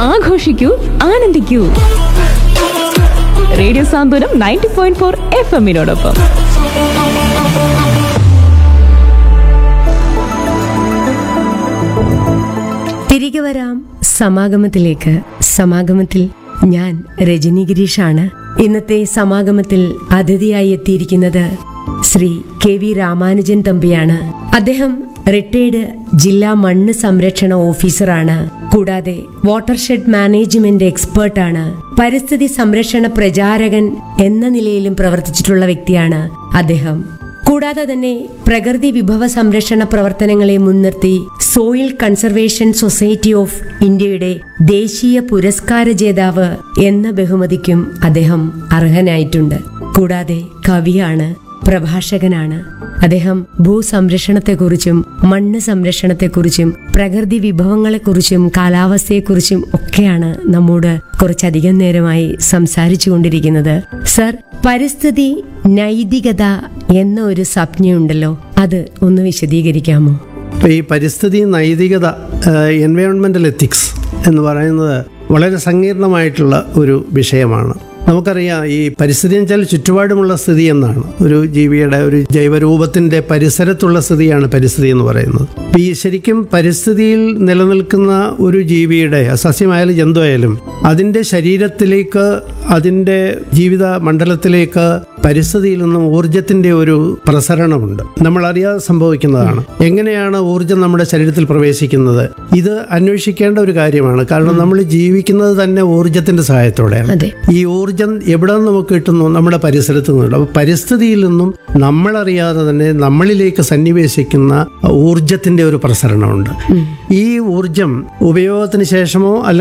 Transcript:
ആഘോഷിക്കൂ ആനന്ദിക്കൂ radio Santhwanam ninety point four F എമ്മിനോടൊപ്പം തിരികെ വരാം സമാഗമത്തിലേക്ക് സമാഗമത്തിൽ ഞാൻ രജനി ഗിരീഷാണ് ഇന്നത്തെ സമാഗമത്തിൽ അതിഥിയായി എത്തിയിരിക്കുന്നത് ശ്രീ കെ വി രാമാനുജൻ തമ്പിയാണ് അദ്ദേഹം റിട്ടയർഡ് ജില്ലാ മണ്ണ് സംരക്ഷണ ഓഫീസറാണ് കൂടാതെ വാട്ടർഷെഡ് മാനേജ്മെന്റ് എക്സ്പേർട്ടാണ് പരിസ്ഥിതി സംരക്ഷണ പ്രചാരകൻ എന്ന നിലയിലും പ്രവർത്തിച്ചിട്ടുള്ള വ്യക്തിയാണ് അദ്ദേഹം കൂടാതെ തന്നെ പ്രകൃതി വിഭവ സംരക്ഷണ പ്രവർത്തനങ്ങളെ മുൻനിർത്തി സോയിൽ കൺസർവേഷൻ സൊസൈറ്റി ഓഫ് ഇന്ത്യയുടെ ദേശീയ പുരസ്കാര ജേതാവ് എന്ന ബഹുമതിക്കും അദ്ദേഹം അർഹനായിട്ടുണ്ട് കൂടാതെ കവിയാണ് പ്രഭാഷകനാണ് അദ്ദേഹം ഭൂസംരക്ഷണത്തെക്കുറിച്ചും മണ്ണ് സംരക്ഷണത്തെക്കുറിച്ചും പ്രകൃതി വിഭവങ്ങളെക്കുറിച്ചും കാലാവസ്ഥയെക്കുറിച്ചും ഒക്കെയാണ് നമ്മോട് കുറച്ചധികം നേരമായി സംസാരിച്ചു കൊണ്ടിരിക്കുന്നത് സർ പരിസ്ഥിതി നൈതികത എന്ന ഒരു സംജ്ഞയുണ്ടല്ലോ അത് ഒന്ന് വിശദീകരിക്കാമോ ഇപ്പോൾ ഈ പരിസ്ഥിതി നൈതികത എൻവയോൺമെൻ്റൽ എത്തിക്സ് എന്ന് പറയുന്നത് വളരെ സങ്കീർണമായിട്ടുള്ള ഒരു വിഷയമാണ് നമുക്കറിയാം ഈ പരിസ്ഥിതി എന്ന് വെച്ചാൽ ചുറ്റുപാടുമുള്ള സ്ഥിതി എന്നാണ് ഒരു ജീവിയുടെ ഒരു ജൈവരൂപത്തിൻ്റെ പരിസരത്തുള്ള സ്ഥിതിയാണ് പരിസ്ഥിതി എന്ന് പറയുന്നത് അപ്പോൾ ഈ ശരിക്കും പരിസ്ഥിതിയിൽ നിലനിൽക്കുന്ന ഒരു ജീവിയുടെ സസ്യമായാലും ജന്തുവായാലും അതിൻ്റെ ശരീരത്തിലേക്ക് അതിൻ്റെ ജീവിത മണ്ഡലത്തിലേക്ക് പരിസ്ഥിതിയിൽ നിന്നും ഊർജത്തിൻ്റെ ഒരു പ്രസരണമുണ്ട് നമ്മൾ അറിയാതെ സംഭവിക്കുന്നതാണ് എങ്ങനെയാണ് ഊർജം നമ്മുടെ ശരീരത്തിൽ പ്രവേശിക്കുന്നത് ഇത് അന്വേഷിക്കേണ്ട ഒരു കാര്യമാണ് കാരണം നമ്മൾ ജീവിക്കുന്നത് തന്നെ ഊർജത്തിന്റെ സഹായത്തോടെയാണ് അതെ ഈ ഊർജം എവിടെ നിന്ന് നമുക്ക് കിട്ടുന്നു നമ്മുടെ പരിസരത്ത് നിന്നുണ്ട് അപ്പോൾ പരിസ്ഥിതിയിൽ നിന്നും നമ്മളറിയാതെ തന്നെ നമ്മളിലേക്ക് സന്നിവേശിക്കുന്ന ഊർജത്തിന്റെ ഒരു പ്രസരണമുണ്ട് ഈ ഊർജം ഉപയോഗത്തിന് ശേഷമോ അല്ലെങ്കിൽ